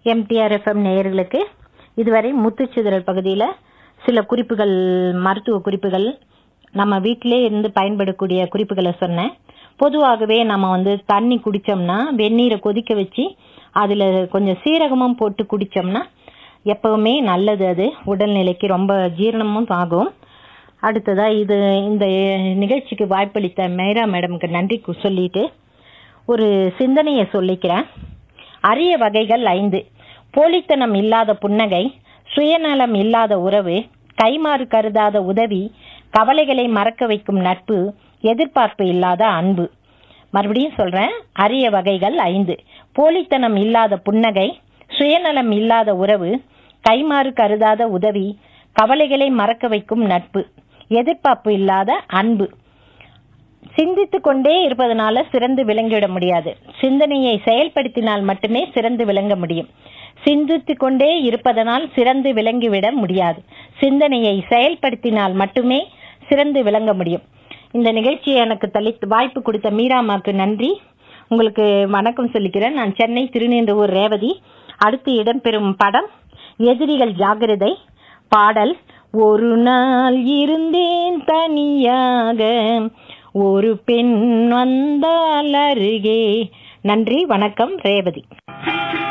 MTR FM நேயர்களுக்கு இதுவரை முத்துச்சிதறல் பகுதியில் சில குறிப்புகள் மருத்துவ குறிப்புகள் நம்ம வீட்டிலே இருந்து பயன்படக்கூடிய குறிப்புகளை சொன்னேன் பொதுவாகவே நம்ம வந்து தண்ணி குடிச்சோம்னா வெந்நீரை கொதிக்க வச்சு அதில் கொஞ்சம் சீரகமும் போட்டு குடிச்சோம்னா எப்பவுமே நல்லது அது உடல்நிலைக்கு ரொம்ப ஜீரணமும் ஆகும் அடுத்ததா இது இந்த நிகழ்ச்சிக்கு வாய்ப்பளித்த மேரா மேடமுக்கு நன்றி கு- சொல்லிட்டு ஒரு சிந்தனையை சொல்லிக்கிறேன் அரிய வகைகள் ஐந்து போலித்தனம் இல்லாத புன்னகை சுயநலம் இல்லாத உறவு கைமாறு கருதாத உதவி கவலைகளை மறக்க வைக்கும் நட்பு எதிர்பார்ப்பு இல்லாத அன்பு மறுபடியும் சொல்றேன் அரிய வகைகள் ஐந்து போலித்தனம் இல்லாத புன்னகை சுயநலம் இல்லாத உறவு கைமாறு கருதாத உதவி கவலைகளை மறக்க வைக்கும் நட்பு எதிர்பார்ப்பு இல்லாத அன்பு சிந்தித்துக் கொண்டே இருப்பதனால சிறந்து விளங்கிவிட முடியாது சிந்தனையை செயல்படுத்தினால் மட்டுமே சிறந்து விளங்க முடியும் சிந்தித்துக் கொண்டே இருப்பதனால் சிறந்து விளங்கிவிட முடியாது சிந்தனையை செயல்படுத்தினால் மட்டுமே சிறந்து விளங்க முடியும் இந்த நிகழ்ச்சியை எனக்கு தளி வாய்ப்பு கொடுத்த மீராமாக்கு நன்றி உங்களுக்கு வணக்கம் சொல்லிக்கிறேன் நான் சென்னை திருநீன்றவூர் ரேவதி அடுத்து இடம்பெறும் படம் எதிரிகள் ஜாகிரதை பாடல் ஒரு நாள் இருந்தேன் தனியாக ஒரு பெண் வந்தால் அருகே நன்றி வணக்கம் ரேவதி